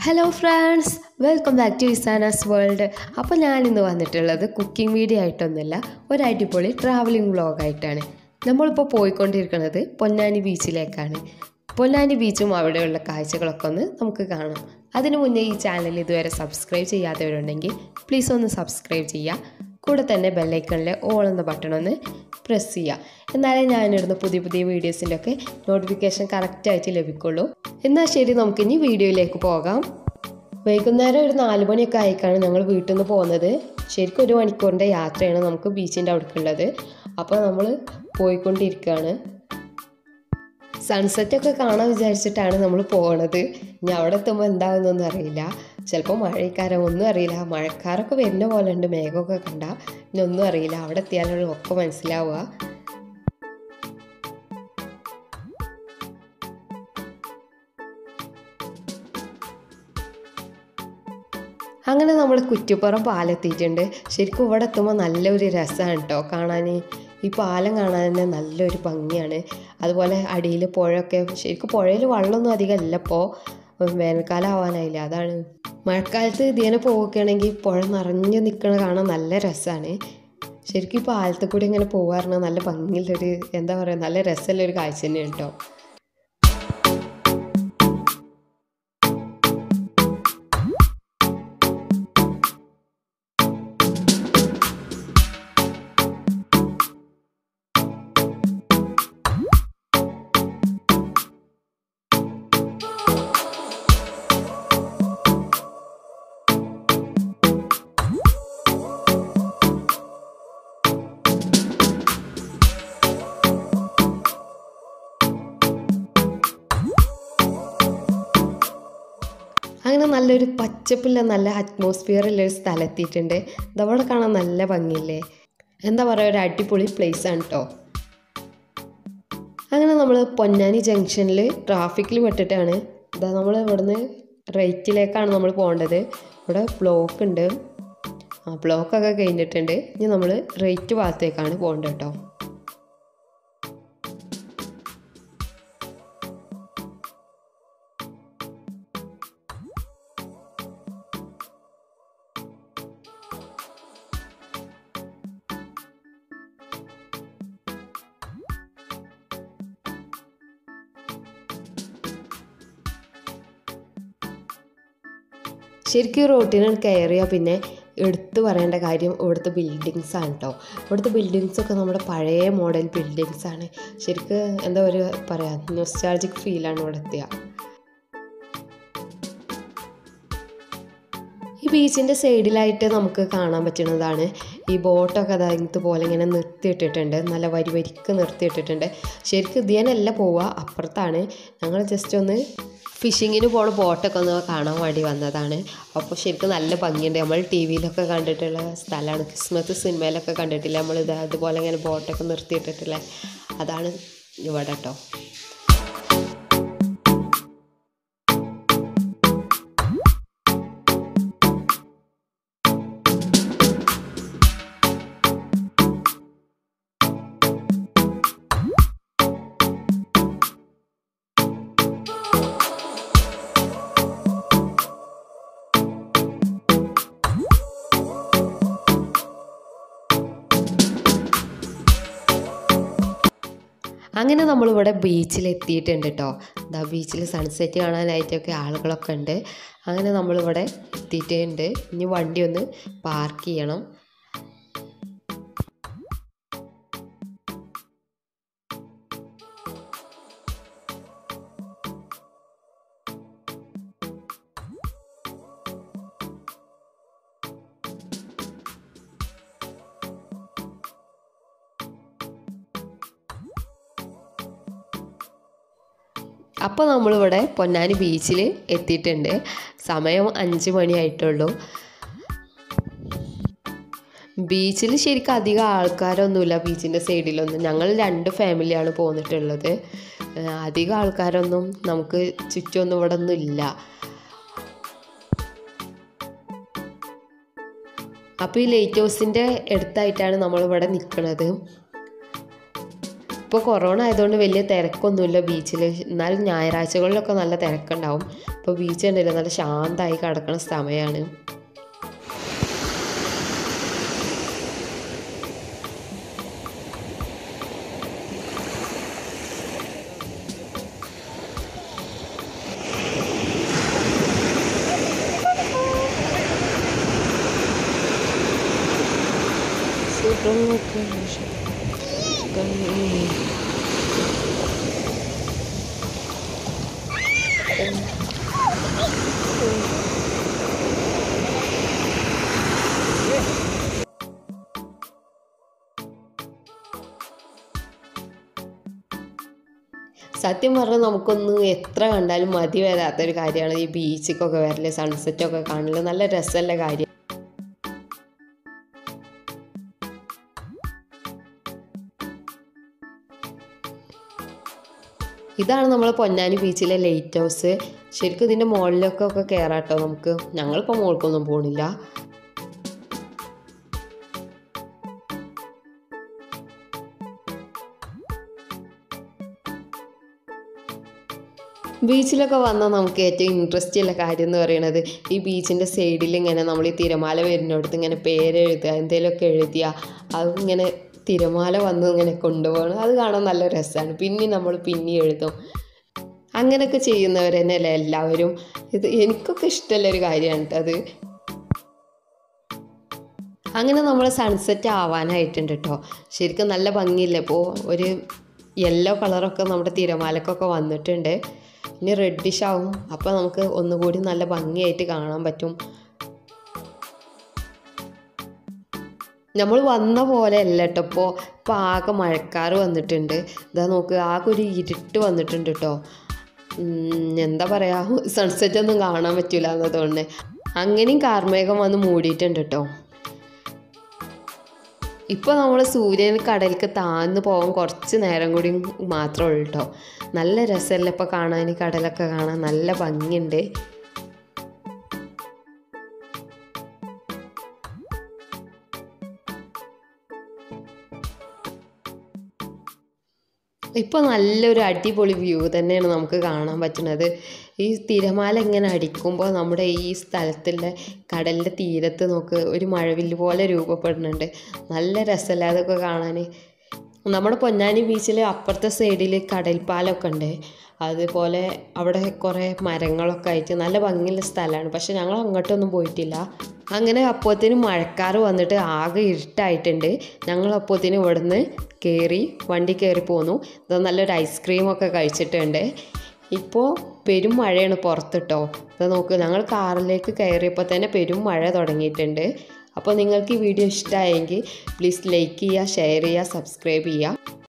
hello friends welcome back to Isana's world അപ്പോൾ ഞാനിന്ന് വന്നിട്ടുള്ളത് കുക്കിംഗ് വീഡിയോ ആയിട്ടൊന്നുമല്ല ഒരു അടിപൊളി ട്രാവലിംഗ് വ്ളോഗായിട്ടാണ് നമ്മളിപ്പോൾ പോയിക്കൊണ്ടിരിക്കുന്നത് പൊന്നാനി ബീച്ചിലേക്കാണ് പൊന്നാനി ബീച്ചും അവിടെയുള്ള കാഴ്ചകളൊക്കെ ഒന്ന് നമുക്ക് കാണാം അതിനു മുന്നേ ഈ ചാനൽ ഇതുവരെ സബ്സ്ക്രൈബ് ചെയ്യാത്തവരുണ്ടെങ്കിൽ പ്ലീസ് ഒന്ന് സബ്സ്ക്രൈബ് ചെയ്യുക കൂടെ തന്നെ ബെല്ലൈക്കണിലെ ഓൾ എന്ന ബട്ടൺ ഒന്ന് പ്രസ് ചെയ്യുക എന്നാലേ ഞാനിടുന്ന പുതിയ പുതിയ വീഡിയോസിൻ്റെ ഒക്കെ നോട്ടിഫിക്കേഷൻ കറക്റ്റായിട്ട് ലഭിക്കുള്ളൂ എന്നാൽ ശരി നമുക്കിനി വീഡിയോയിലേക്ക് പോകാം വൈകുന്നേരം ഒരു നാല് മണിയൊക്കെ ആയിക്കാണ് ഞങ്ങൾ വീട്ടിൽ നിന്ന് പോകുന്നത് ശരിക്കും ഒരു മണിക്കൂറിൻ്റെ യാത്രയാണ് നമുക്ക് ബീച്ചിൻ്റെ അവിടേക്കുള്ളത് അപ്പോൾ നമ്മൾ പോയിക്കൊണ്ടിരിക്കുകയാണ് സൺസെറ്റൊക്കെ കാണാൻ വിചാരിച്ചിട്ടാണ് നമ്മൾ പോണത് ഇനി അവിടെ എത്തുമ്പോൾ എന്താവുന്നൊന്നും അറിയില്ല ചിലപ്പോൾ മഴക്കാരം ഒന്നും അറിയില്ല മഴക്കാരൊക്കെ വരുന്ന പോലെ ഉണ്ട് മേഘമൊക്കെ കണ്ട ഇനി ഒന്നും അറിയില്ല അവിടെ എത്തിയാലുള്ള ഒക്കെ മനസ്സിലാവുക അങ്ങനെ നമ്മൾ കുറ്റിപ്പുറം പാലെത്തിയിട്ടുണ്ട് ശരിക്കും ഇവിടെ എത്തുമ്പോൾ നല്ലൊരു രസമാണ് കേട്ടോ കാണാൻ ഈ പാലം കാണാൻ തന്നെ നല്ലൊരു ഭംഗിയാണ് അതുപോലെ അടിയിൽ പുഴയൊക്കെ ശരിക്കും പുഴയിൽ വെള്ളമൊന്നും അധികം ഇല്ല ഇപ്പോൾ വേനൽക്കാലം ആവാനായില്ല അതാണ് മഴക്കാലത്ത് ഇതിനെ പോവുകയാണെങ്കിൽ പുഴ നിറഞ്ഞു നിൽക്കണ കാണാൻ നല്ല രസമാണ് ശരിക്കും ഈ പാലത്തിൽ കൂടി ഇങ്ങനെ പോകാറുണ്ട് നല്ല ഭംഗിയുള്ളൊരു എന്താ പറയുക നല്ല രസമുള്ളൊരു കാഴ്ച തന്നെയാണ് കേട്ടോ അങ്ങനെ നല്ലൊരു പച്ചപ്പുള്ള നല്ല അറ്റ്മോസ്ഫിയറുള്ള ഒരു സ്ഥലത്തിയിട്ടുണ്ട് ഇതവിടെ കാണാൻ നല്ല ഭംഗിയില്ലേ എന്താ പറയുക ഒരു അടിപൊളി പ്ലേസ് ആണ് കേട്ടോ അങ്ങനെ നമ്മൾ പൊന്നാനി ജംഗ്ഷനിൽ ട്രാഫിക്കിൽ പെട്ടിട്ടാണ് ഇതാ നമ്മൾ ഇവിടുന്ന് റൈറ്റിലേക്കാണ് നമ്മൾ പോകേണ്ടത് ഇവിടെ ബ്ലോക്ക് ഉണ്ട് ആ ബ്ലോക്കൊക്കെ കഴിഞ്ഞിട്ടുണ്ട് ഇനി നമ്മൾ റൈറ്റ് ഭാഗത്തേക്കാണ് പോകേണ്ടത് കേട്ടോ ശരിക്കും റോട്ടിന് കയറിയാൽ പിന്നെ എടുത്തു പറയേണ്ട കാര്യം ഇവിടുത്തെ ബിൽഡിങ്സ് ആണ് കേട്ടോ ഇവിടുത്തെ ബിൽഡിങ്സ് ഒക്കെ നമ്മുടെ പഴയ മോഡൽ ബിൽഡിങ്സ് ആണ് ശരിക്കും എന്താ ഒരു പറയുക നൊസ്റ്റാൾജിക് ഫീലാണ് ഇവിടെ എത്തുക ഈ ബീച്ചിൻ്റെ സൈഡിലായിട്ട് നമുക്ക് കാണാൻ പറ്റുന്നതാണ് ഈ ബോട്ടൊക്കെ അതാ ഇതുപോലെ ഇങ്ങനെ നിർത്തിയിട്ടിട്ടുണ്ട് നല്ല വരി വരിക്ക് നിർത്തിയിട്ടിട്ടുണ്ട് ശരിക്കും ഇതിനല്ല പോവുക അപ്പുറത്താണ് ഞങ്ങൾ ജസ്റ്റ് ഒന്ന് ഫിഷിങ്ങിന് പോണ ബോട്ടൊക്കെ ഒന്ന് കാണാൻ വേണ്ടി വന്നതാണ് അപ്പോൾ ശരിക്കും നല്ല ഭംഗിയുണ്ട് നമ്മൾ ടി വിയിലൊക്കെ കണ്ടിട്ടുള്ള സ്ഥലമാണ് ക്രിസ്മസ് സിനിമയിലൊക്കെ കണ്ടിട്ടില്ല നമ്മൾ ഇത് അതുപോലെ ഇങ്ങനെ ബോട്ടൊക്കെ നിർത്തിയിട്ടിട്ടില്ല അതാണ് ഇവിടെ കേട്ടോ അങ്ങനെ നമ്മളിവിടെ ബീച്ചിൽ എത്തിയിട്ടുണ്ട് കേട്ടോ എന്താ ബീച്ചിൽ സൺസെറ്റ് കാണാനായിട്ടൊക്കെ ആളുകളൊക്കെ ഉണ്ട് അങ്ങനെ നമ്മളിവിടെ എത്തിയിട്ടുണ്ട് ഇനി വണ്ടി ഒന്ന് പാർക്ക് ചെയ്യണം അപ്പോൾ നമ്മളിവിടെ പൊന്നാനി ബീച്ചിൽ എത്തിയിട്ടുണ്ട് സമയം അഞ്ച് മണിയായിട്ടുള്ളൂ ബീച്ചിൽ ശരിക്കും അധികം ആൾക്കാരൊന്നുമില്ല ബീച്ചിൻ്റെ സൈഡിലൊന്നും ഞങ്ങൾ രണ്ട് ഫാമിലിയാണ് പോന്നിട്ടുള്ളത് അധികം ആൾക്കാരൊന്നും നമുക്ക് ചുറ്റുമൊന്നും ഇവിടെ ഒന്നും ഇല്ല അപ്പോൾ ഈ ലൈറ്റ് ഹൗസിൻ്റെ അടുത്തായിട്ടാണ് നമ്മളിവിടെ നിൽക്കുന്നത് ഇപ്പോൾ കൊറോണ ആയതുകൊണ്ട് വലിയ തിരക്കൊന്നുമില്ല ബീച്ചിൽ എന്നാലും ഞായറാഴ്ചകളിലൊക്കെ നല്ല തിരക്കുണ്ടാവും ഇപ്പോൾ ബീച്ച് ഉണ്ടല്ലോ നല്ല ശാന്തമായി കിടക്കുന്ന സമയമാണ് സത്യം പറഞ്ഞാൽ നമുക്കൊന്നും എത്ര കണ്ടാലും മതി വരാത്തൊരു കാര്യമാണ് ഈ ബീച്ചിക്കൊക്കെ വരല് സൺസെറ്റൊക്കെ കാണല് നല്ല രസമുള്ള കാര്യം ഇതാണ് നമ്മൾ പൊന്നാനി ബീച്ചിലെ ലൈറ്റ് ഹൗസ് ശരിക്കും ഇതിൻ്റെ മുകളിലൊക്കെ ഒക്കെ കയറാട്ടോ നമുക്ക് ഞങ്ങളിപ്പോൾ മുകൾക്കൊന്നും പോണില്ല ബീച്ചിലൊക്കെ വന്നാൽ നമുക്ക് ഏറ്റവും ഇൻട്രസ്റ്റ് ഉള്ള കാര്യം എന്ന് പറയുന്നത് ഈ ബീച്ചിൻ്റെ സൈഡിൽ ഇങ്ങനെ നമ്മൾ ഈ തിരമാല വരുന്നിടത്ത് ഇങ്ങനെ പേരെഴുതുക എന്തെങ്കിലുമൊക്കെ എഴുതിയ അത് ഇങ്ങനെ തിരമാല വന്ന് ഇങ്ങനെ കൊണ്ടുപോകണം അത് കാണാൻ നല്ല രസമാണ് പിന്നെ നമ്മൾ പിന്നെ എഴുതും അങ്ങനെയൊക്കെ ചെയ്യുന്നവർ തന്നെയല്ലേ എല്ലാവരും ഇത് എനിക്കൊക്കെ ഇഷ്ടമുള്ള ഒരു കാര്യമാണ് കേട്ടോ അത് അങ്ങനെ നമ്മൾ സൺസെറ്റ് ആവാനായിട്ടുണ്ട് കേട്ടോ ശരിക്കും നല്ല ഭംഗിയില്ലേ ഇപ്പോൾ ഒരു യെല്ലോ കളറൊക്കെ നമ്മുടെ തിരമാലക്കൊക്കെ വന്നിട്ടുണ്ട് ഇനി റെഡിഷ് ആവും അപ്പോൾ നമുക്ക് ഒന്നുകൂടി നല്ല ഭംഗിയായിട്ട് കാണാൻ പറ്റും നമ്മൾ വന്ന പോലെ അല്ല കേട്ടോ ഇപ്പോൾ ഇപ്പോൾ ആകെ മഴക്കാറ് വന്നിട്ടുണ്ട് ഇതാ നോക്ക് ആകെ ഒരു ഇരുട്ട് വന്നിട്ടുണ്ട് കേട്ടോ എന്താ പറയുക സൺസെറ്റ് ഒന്നും കാണാൻ പറ്റില്ല എന്നതുകൊണ്ട് അങ്ങനെയും കാർമേഘം വന്ന് മൂടിയിട്ടുണ്ട് കേട്ടോ ഇപ്പോൾ നമ്മൾ സൂര്യൻ കടലിലേക്ക് താഴ്ന്നു പോകാൻ കുറച്ച് നേരം കൂടി മാത്രമേ ഉള്ളൂ കേട്ടോ നല്ല രസമല്ലേ ഇപ്പോൾ കാണാൻ കടലൊക്കെ കാണാൻ നല്ല ഭംഗിയുണ്ട് ഇപ്പോൾ നല്ലൊരു അടിപൊളി വ്യൂ തന്നെയാണ് നമുക്ക് കാണാൻ പറ്റുന്നത് ഈ തിരമാല ഇങ്ങനെ അടിക്കുമ്പോൾ നമ്മുടെ ഈ സ്ഥലത്തുള്ള കടലിൻ്റെ തീരത്ത് നോക്ക് ഒരു മഴവില്ല് പോലെ രൂപപ്പെടുന്നുണ്ട് നല്ല രസമല്ലേ അതൊക്കെ കാണാൻ നമ്മുടെ പൊന്നാനി ബീച്ചിൽ അപ്പുറത്തെ സൈഡിൽ കടൽപ്പാലമൊക്കെ ഉണ്ട് അതുപോലെ അവിടെ കുറേ മരങ്ങളൊക്കെ ആയിട്ട് നല്ല ഭംഗിയുള്ള സ്ഥലമാണ് പക്ഷെ ഞങ്ങൾ അങ്ങോട്ടൊന്നും പോയിട്ടില്ല അങ്ങനെ അപ്പോഴത്തേനും മഴക്കാറ് വന്നിട്ട് ആകെ ഇരുട്ടായിട്ടുണ്ട് ഞങ്ങൾ അപ്പോഴത്തേനും ഇവിടുന്ന് കയറി വണ്ടി കയറി പോന്നു ഇത് നല്ലൊരു ഐസ്ക്രീമൊക്കെ കഴിച്ചിട്ടുണ്ട് ഇപ്പോൾ പെരും മഴയാണ് പുറത്തിട്ടോ ഇത് നോക്ക് ഞങ്ങൾ കാറിലേക്ക് കയറിയപ്പോൾ തന്നെ പെരും മഴ തുടങ്ങിയിട്ടുണ്ട് അപ്പോൾ നിങ്ങൾക്ക് ഈ വീഡിയോ ഇഷ്ടമായെങ്കിൽ പ്ലീസ് ലൈക്ക് ചെയ്യുക ഷെയർ ചെയ്യുക സബ്സ്ക്രൈബ് ചെയ്യുക